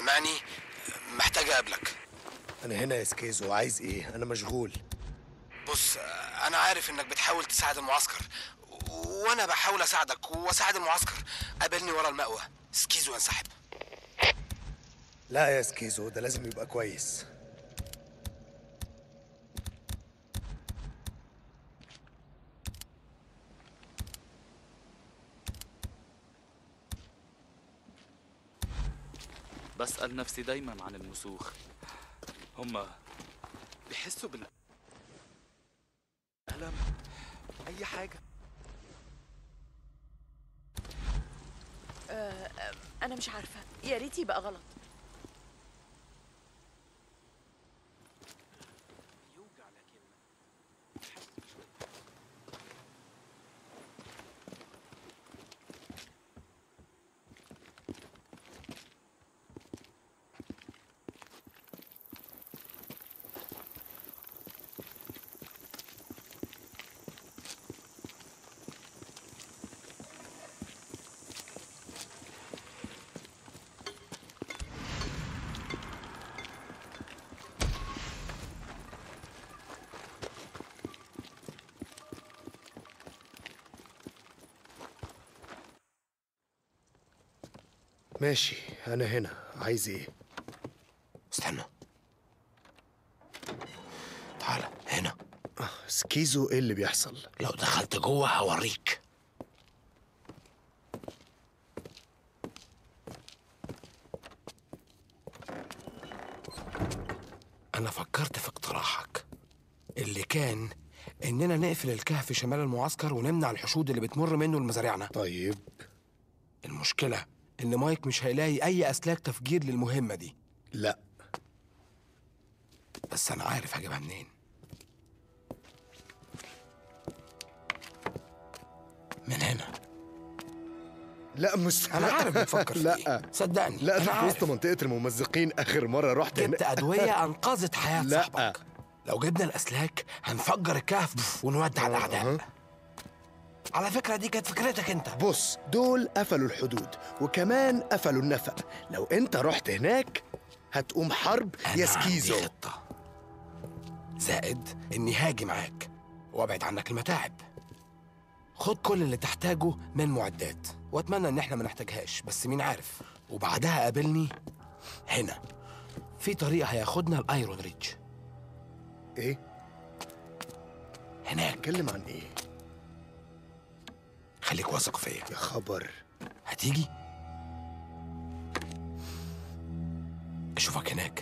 سامعني محتاج اقابلك انا هنا يا سكيزو عايز ايه انا مشغول بص انا عارف انك بتحاول تساعد المعسكر وانا بحاول اساعدك واساعد المعسكر قابلني ورا المأوى سكيزو ينسحب لا يا سكيزو ده لازم يبقى كويس بسأل نفسي دايما عن المسوخ هم بيحسوا بالألم أي حاجة انا مش عارفه يا ريت يبقى غلط ماشي انا هنا عايز ايه استنى تعالى هنا آه، سكيزو ايه اللي بيحصل لو دخلت جوه هوريك أنا فكرت في اقتراحك اللي كان إننا نقفل الكهف شمال المعسكر ونمنع الحشود اللي بتمر منه لمزارعنا طيب المشكلة إن مايك مش هيلاقي أي أسلاك تفجير للمهمة دي لا بس أنا عارف هجيبها منين من هنا لا مش أنا عارف بتفكر في لا إيه صدقني لا أنا ده في وسط عارف. منطقة الممزقين آخر مرة رحت جبت هنا أدوية أنقذت حياة لا. صاحبك لو جبنا الأسلاك هنفجر الكهف ونودع الأعداء على فكرة دي كانت فكرتك أنت بص دول قفلوا الحدود وكمان قفلوا النفق لو انت رحت هناك هتقوم حرب أنا يا سكيزو عندي خطة زائد إني هاجي معاك وأبعد عنك المتاعب خد كل اللي تحتاجه من معدات وأتمنى إن إحنا ما نحتاجهاش بس مين عارف وبعدها قابلني هنا في طريق هياخدنا الأيرون ريدج ايه هناك اتكلم عن ايه خليك واثق فيا يا خبر هتيجي اشوفك هناك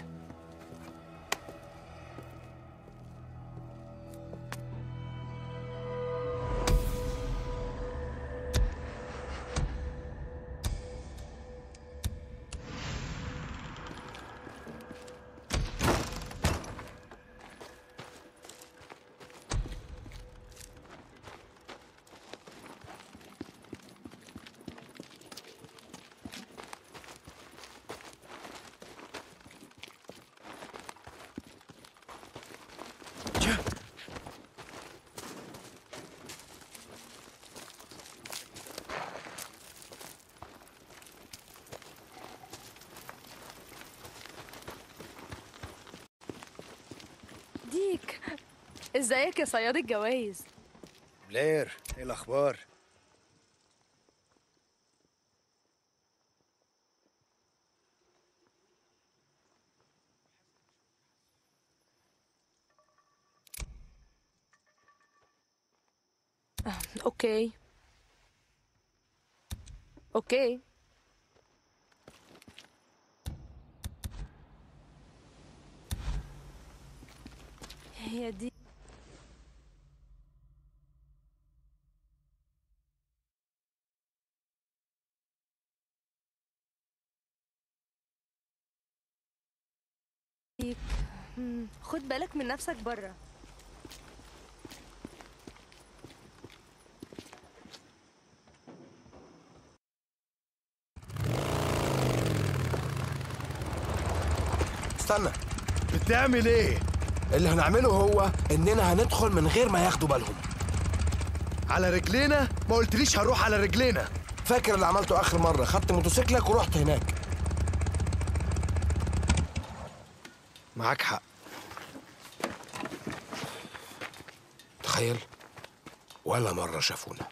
ديك ازيك يا صياد الجوايز بلير ايه الاخبار اوكي اوكي هي دي ديك. مم، خد بالك من نفسك بره استنى بتعمل ايه اللي هنعمله هو اننا هندخل من غير ما ياخدوا بالهم على رجلينا ما قلتليش هنروح على رجلينا فاكر اللي عملته اخر مره خدت موتوسيكلك ورحت هناك معاك حق تخيل ولا مرة شافونا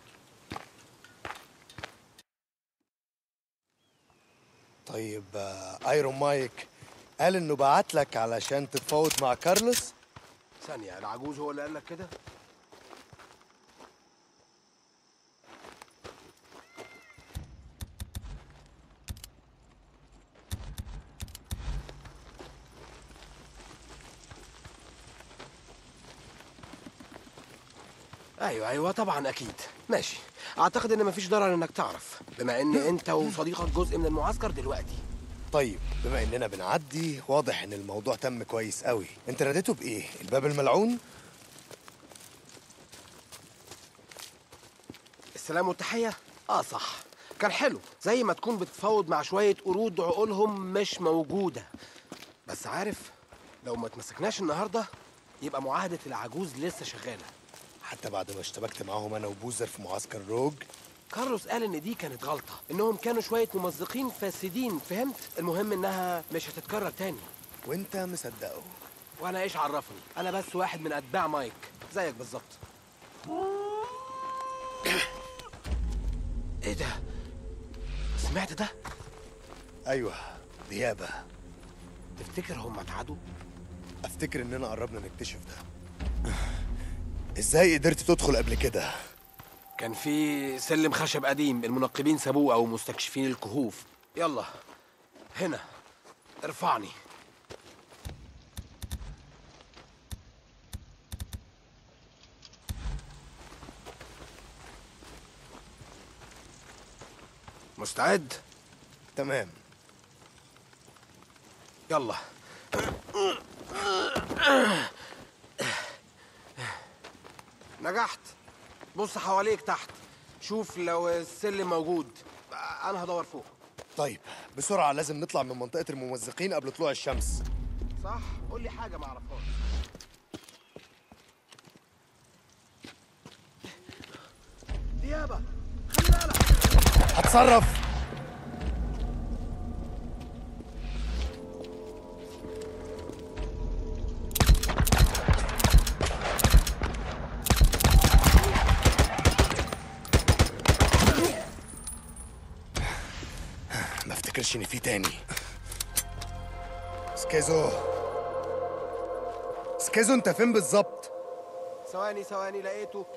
طيب آه، ايرون مايك قال انه بعت لك علشان تتفاوض مع كارلوس ثانية العجوز هو اللي قال لك كده؟ ايوه ايوه طبعا اكيد ماشي اعتقد ان مفيش ضرر انك تعرف بما ان انت وصديقك جزء من المعسكر دلوقتي طيب بما اننا بنعدي واضح ان الموضوع تم كويس قوي انت ناديته بايه الباب الملعون السلام والتحية؟ اه صح كان حلو زي ما تكون بتتفاوض مع شوية قرود عقولهم مش موجودة بس عارف لو ما تمسكناش النهاردة يبقى معاهدة العجوز لسه شغالة حتى بعد ما اشتبكت معاهم انا وبوزر في معسكر روج كارلوس قال ان دي كانت غلطة انهم كانوا شوية ممزقين فاسدين فهمت المهم انها مش هتتكرر تاني وانت مصدقه وانا ايش عرفني انا بس واحد من اتباع مايك زيك بالظبط ايه ده سمعت ده ايوه ديابه تفتكر هم اتعدوا افتكر اننا قربنا نكتشف ده ازاي قدرت تدخل قبل كده كان في سلم خشب قديم المنقبين سابوه او مستكشفين الكهوف يلا هنا ارفعني مستعد تمام يلا نجحت بص حواليك تحت شوف لو السلم موجود انا هدور فوق طيب بسرعه لازم نطلع من منطقه الممزقين قبل طلوع الشمس صح قول لي حاجه ما اعرفهاش ديابه خلي بالك هتصرف ما افتكرش ان في تاني سكيزو سكيزو انت فين بالظبط ثواني ثواني لقيته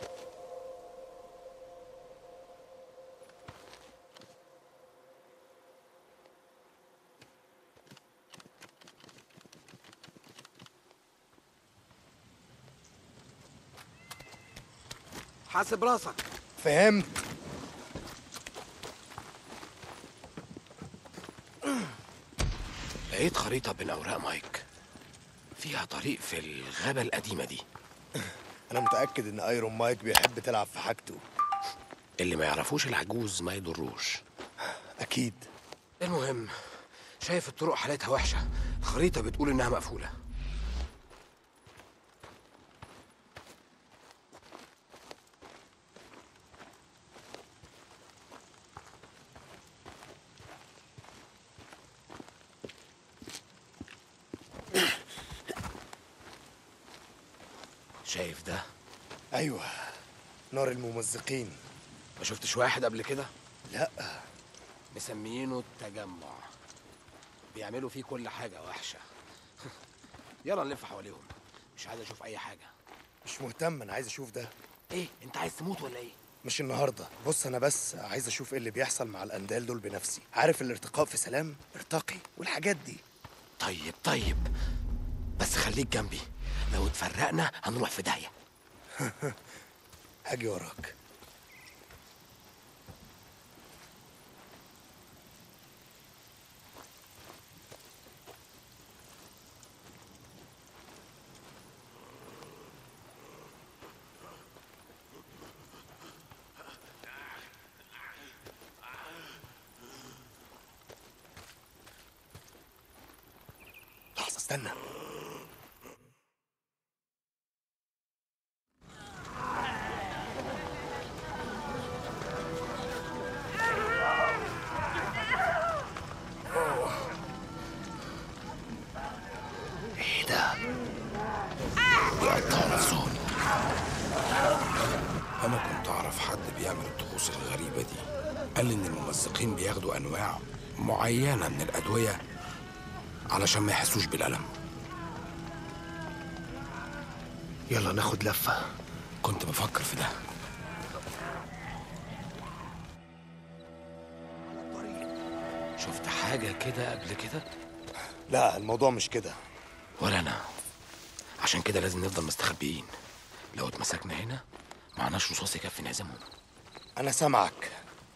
حاسب راسك فهمت لقيت خريطة بين أوراق مايك فيها طريق في الغابة القديمة دي انا متاكد ان ايرون مايك بيحب تلعب في حاجته اللي ما يعرفوش العجوز ما يضروش اكيد المهم شايف الطرق حالتها وحشة الخريطة بتقول إنها مقفولة شايف ده ايوه نار الممزقين ما شفتش واحد قبل كده لا مسميينه التجمع بيعملوا فيه كل حاجة وحشة يلا نلف حواليهم مش عايز اشوف اي حاجة مش مهتم انا عايز اشوف ده ايه انت عايز تموت ولا ايه مش النهارده بص انا بس عايز اشوف ايه اللي بيحصل مع الاندال دول بنفسي عارف الارتقاء في سلام ارتقي والحاجات دي طيب طيب بس خليك جنبي لو اتفرقنا هنروح في داهية هاجي وراك لحظة استنى ايه الممزقين بياخدوا أنواع معينة من الأدوية علشان ما يحسوش بالألم يلا ناخد لفة كنت بفكر في ده شفت حاجة كده قبل كده لا الموضوع مش كده ولا أنا عشان كده لازم نفضل مستخبيين لو اتمسكنا هنا معناش رصاص يكفي نهزمهم أنا سامعك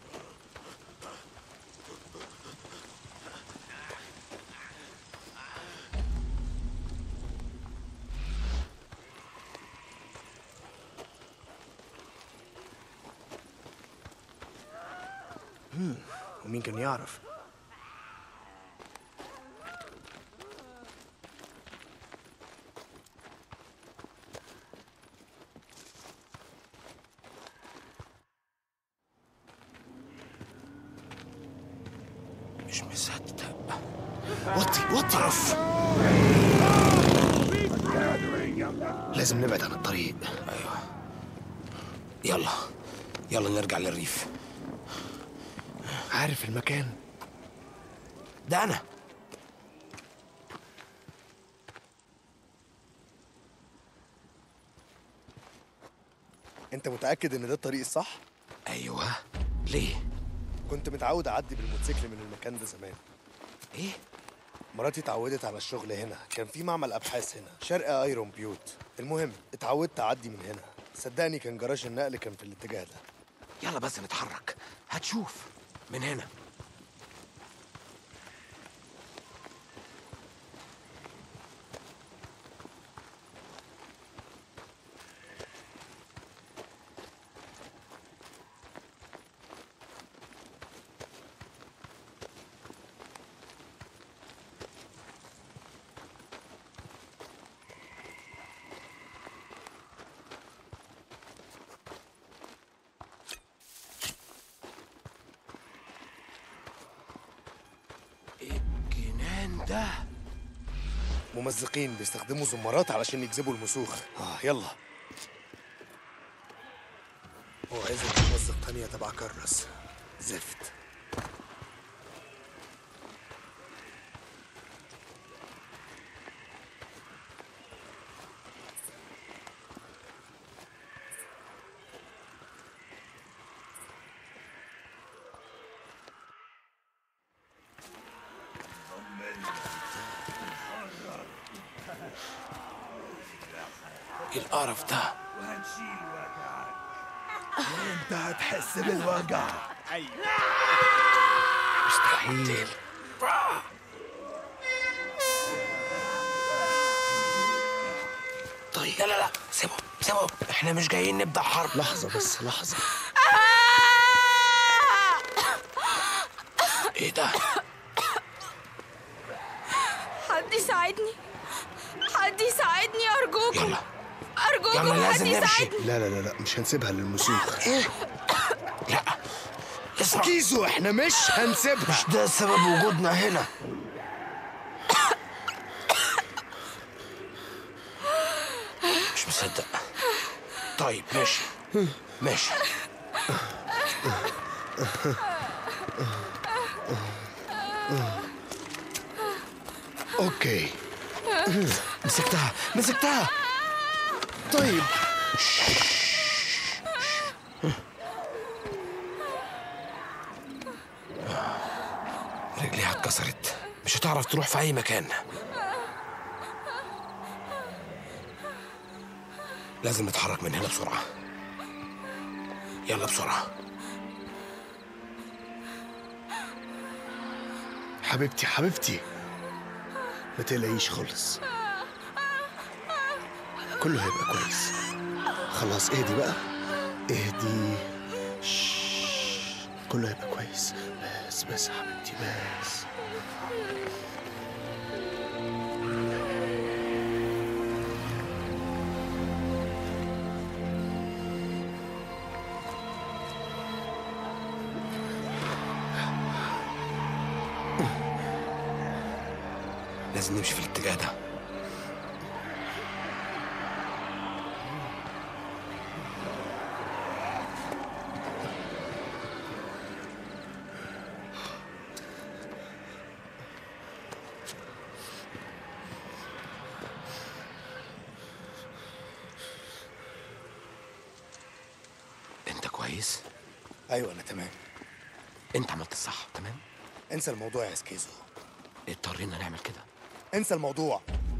هم، ومين كان يعرف مش مصدق وطي وطي لازم نبعد عن الطريق يلا يلا نرجع للريف عارف المكان ده أنا انت متأكد ان ده الطريق الصح؟ أيوه ليه؟ كنت متعود اعدي بالموتوسيكل من المكان ده زمان إيه؟ مراتي اتعودت على الشغل هنا كان في معمل ابحاث هنا شرق ايرون بيوت المهم اتعودت اعدي من هنا صدقني كان جراج النقل كان في الاتجاه ده يلا بس نتحرك هتشوف من هنا إيه الجنان ده ممزقين بيستخدموا زمارات علشان يجذبوا المسوخ اه يلا هو عايز ممزق تانية تبع كرس زفت إيه القرف ده انت هتحس بالوجع مستحيل طيب لا لا لا سيبهم سيبهم احنا مش جايين نبدأ حرب لحظة بس لحظة ايه ده حد يساعدني حد يساعدني أرجوكم يلا أرجوكم يلا حد لازم نمشي يساعدني لا لا لا لا مش هنسيبها للمسوخ لا اسمع كيزو احنا مش هنسيبها مش ده سبب وجودنا هنا مش مصدق طيب ماشي ماشي اوكي مسكتها مسكتها طيب رجليها اتكسرت مش هتعرف تروح في اي مكان لازم نتحرك من هنا بسرعة يلا بسرعة حبيبتي حبيبتي ما تقلقيش خالص كله هيبقى كويس خلاص اهدي بقى اهدي شش. كله هيبقى كويس بس بس يا حبيبتي بس لازم نمشي في الاتجاه ده ايوه انا تمام انت عملت الصح تمام انسى الموضوع يا سكيزو اضطرينا نعمل كده انسى الموضوع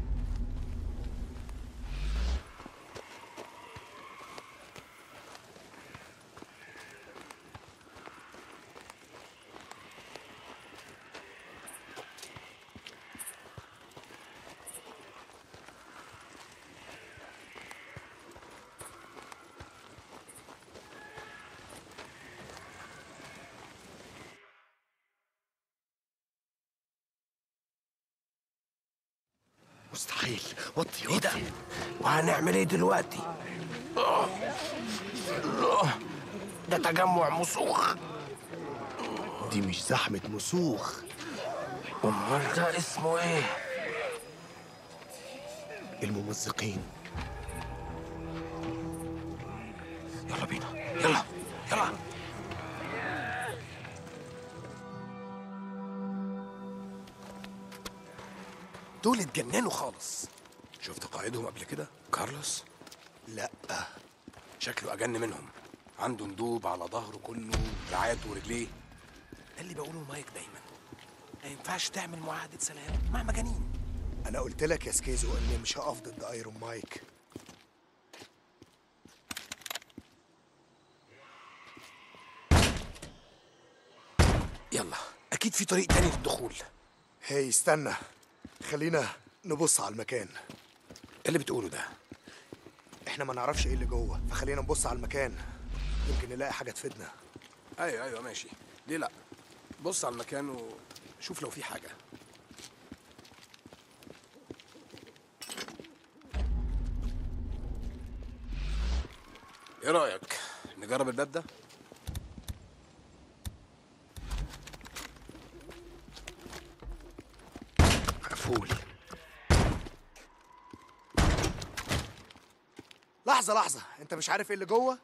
مستحيل وطي ايه ده وطي وهنعمل ايه دلوقتي آه. آه. ده تجمع مسوخ دي مش زحمة مسوخ امال ده اسمه ايه الممزقين يلا بينا يلا يلا دول اتجننوا خالص شفت قائدهم قبل كده كارلوس لا شكله اجن منهم عنده ندوب على ظهره كله دراعاته ورجليه ده اللي بقوله مايك دايما ما ينفعش تعمل معاهده سلام مع مجانين انا قلت لك يا سكيزو اني مش هقف ضد ايرون مايك يلا اكيد في طريق تاني للدخول هي استنى خلينا نبص على المكان إيه اللي بتقوله ده احنا ما نعرفش ايه اللي جوه فخلينا نبص على المكان يمكن نلاقي حاجة تفيدنا ايوه ايوه ماشي ليه لا بص على المكان وشوف لو في حاجه ايه رايك نجرب الباب ده مقفول لحظة لحظة انت مش عارف ايه اللي جوه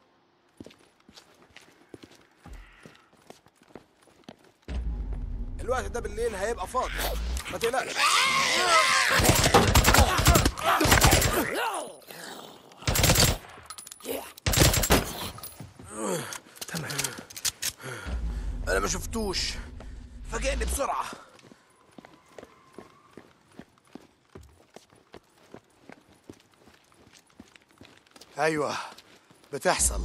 الوقت ده بالليل هيبقى فاضي ما تقلقش تمام انا ما شفتوش فاجئني بسرعه ايوه بتحصل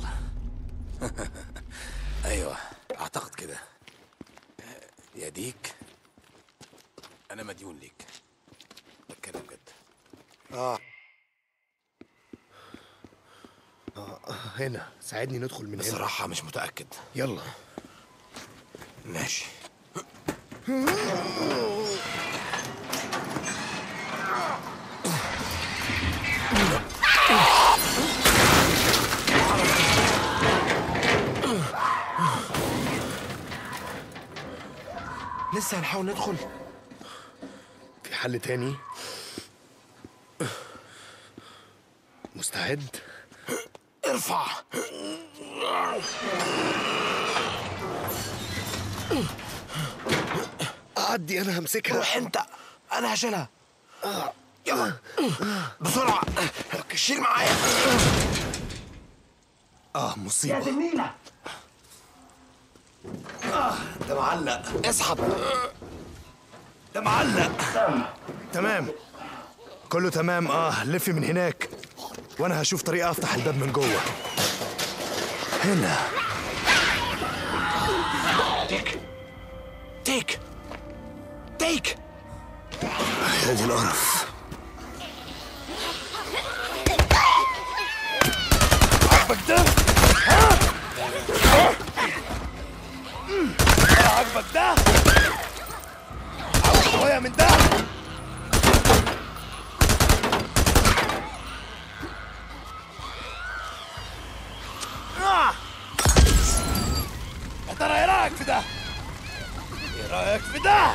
ايوه اعتقد كده يا ديك انا مديون ليك بتكلم جد اه هنا ساعدني ندخل من هنا بصراحه مش متاكد يلا ماشي لسه هنحاول ندخل في حل تاني مستعد ارفع اعدي انا همسكها روح انت انا هشيلها يلا بسرعه شيل معايا اه مصيبة آه ده معلق اسحب ده معلق تمام كله تمام اه لفي من هناك وانا هشوف طريقة افتح الباب من جوه هنا تيك تيك تيك يا دي القرف عاجبك ده؟ ها؟ عاجبك ده؟ عاوز شوية من ده؟ آه! يا ترى ايه رايك في ده؟ ايه رايك في ده؟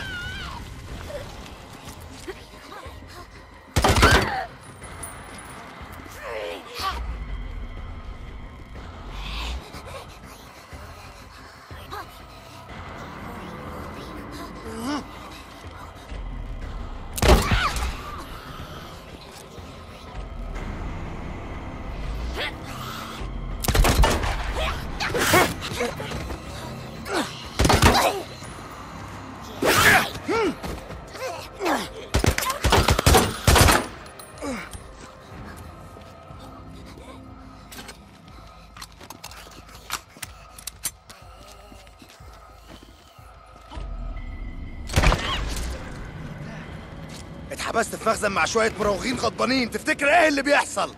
اتحبست في مخزن مع شويه مراوغين غضبانين تفتكر ايه اللي بيحصل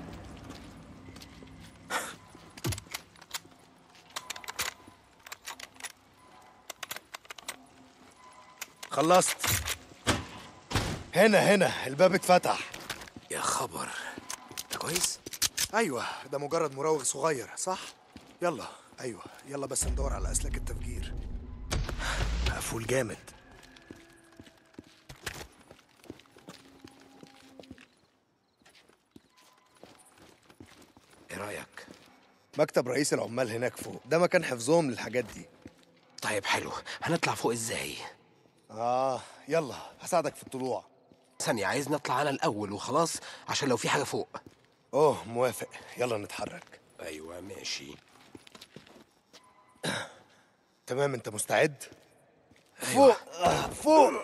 خلصت هنا هنا الباب اتفتح يا خبر انت كويس ايوه ده مجرد مراوغ صغير صح يلا ايوه يلا بس ندور على اسلاك التفجير مقفول جامد ايه رايك مكتب رئيس العمال هناك فوق ده مكان حفظهم للحاجات دي طيب حلو هنطلع فوق ازاي اه يلا هساعدك في الطلوع ثانيه عايز نطلع انا الاول وخلاص عشان لو في حاجه فوق اوه موافق يلا نتحرك ايوه ماشي تمام انت مستعد فوق آه، فوق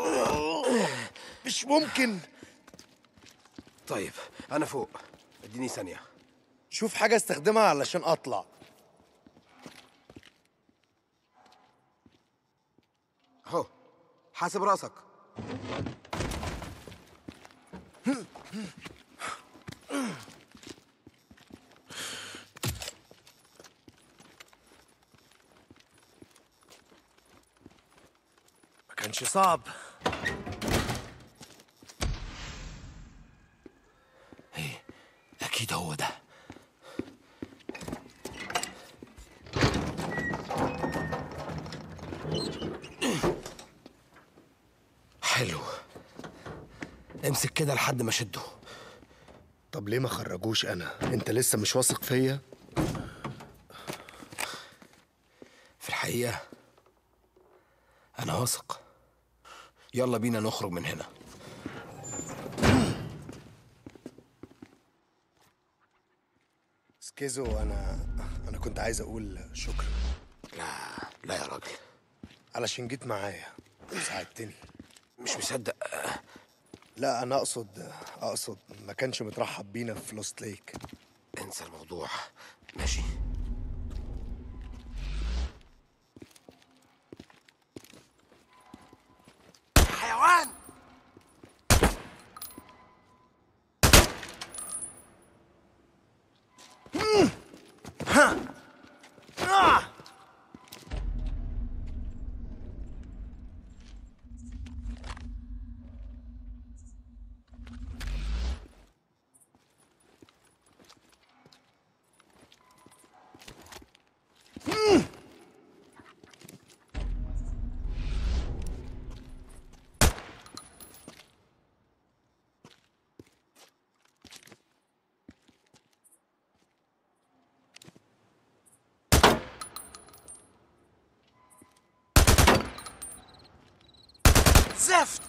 مش ممكن طيب انا فوق اديني ثانيه شوف حاجه استخدمها علشان اطلع اهو حاسب راسك ما كانش صعب اكيد هو ده حلو امسك كده لحد ما شده طب ليه ما خرجوش انا انت لسه مش واثق فيا في الحقيقة أنا واثق يلا بينا نخرج من هنا سكيزو انا انا كنت عايز اقول شكرا لا لا يا راجل علشان جيت معايا وساعدتني مش مصدق لا انا اقصد اقصد ما كانش مترحب بينا في لوست ليك انسى الموضوع ماشي حيوان زفت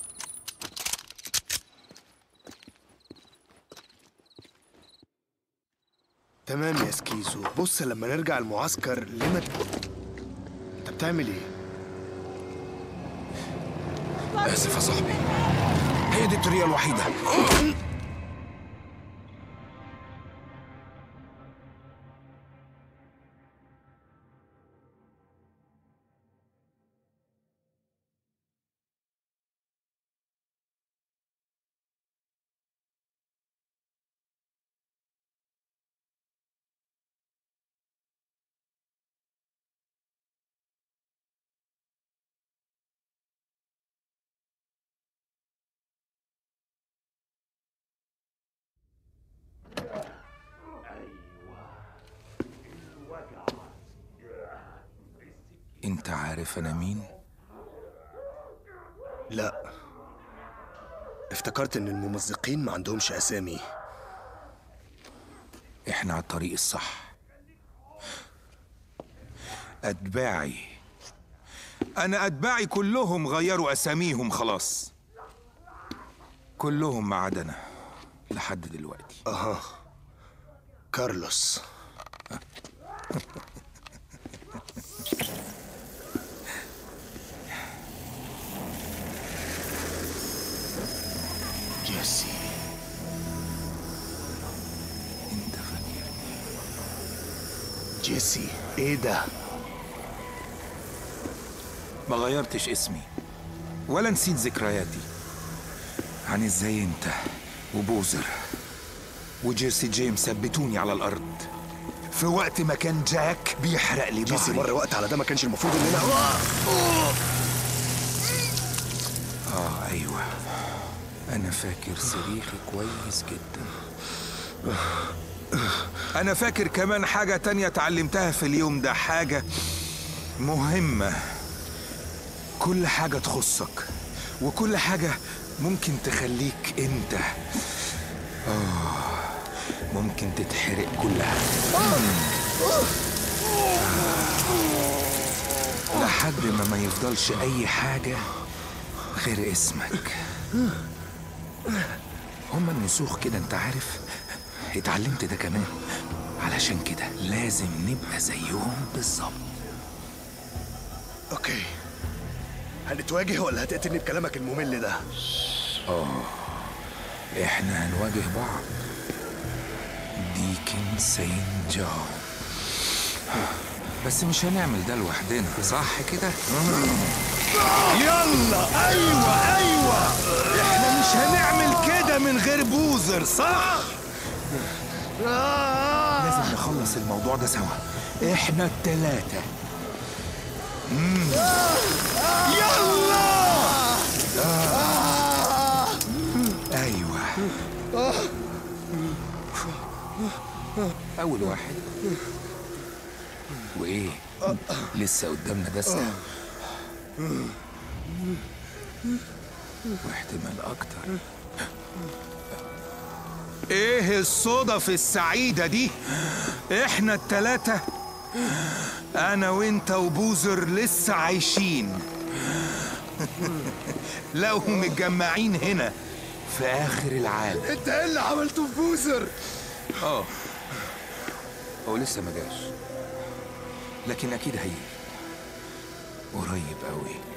تمام يا سكيزو بص لما نرجع المعسكر ليه ما انت بتعمل ايه آسف يا صاحبي هي دي الطريقة الوحيدة انت عارف انا مين لا افتكرت ان الممزقين ما عندهمش اسامي احنا على الطريق الصح اتباعي انا اتباعي كلهم غيروا اساميهم خلاص كلهم ما عدا انا لحد دلوقتي اها كارلوس جيسي انت فاكرني جيسي ايه ده ما غيرتش اسمي ولا نسيت ذكرياتي عن ازاي انت وبوزر وجيرسي جيمس ثبتوني على الارض في وقت ما كان جاك بيحرق لي جيسي ظهري مر وقت على ده ما كانش المفروض اننا اه ايوه انا فاكر صريخي كويس جدا انا فاكر كمان حاجة تانية اتعلمتها في اليوم ده حاجة مهمة كل حاجة تخصك وكل حاجة ممكن تخليك انت اه ممكن تتحرق كلها لحد ما ما يفضلش اي حاجة غير اسمك هما النسوخ كده انت عارف اتعلمت ده كمان علشان كده لازم نبقى زيهم بالظبط اوكي هنتواجه ولا هتقتلني بكلامك الممل ده احنا هنواجه بعض ديكن سين جون بس مش هنعمل ده لوحدنا صح كده؟ يلا ايوه ايوه احنا مش هنعمل كده من غير بوزر صح لازم نخلص الموضوع ده سوا احنا التلاتة يلا ايوه اول واحد وايه لسه قدامنا دستة واحتمال اكتر ايه الصدف السعيدة دي احنا التلاتة انا وانت وبوزر لسه عايشين لو متجمعين هنا في اخر العالم انت ايه اللي عملته في بوزر اه هو لسه ما جاش لكن اكيد هيجي قريب قوي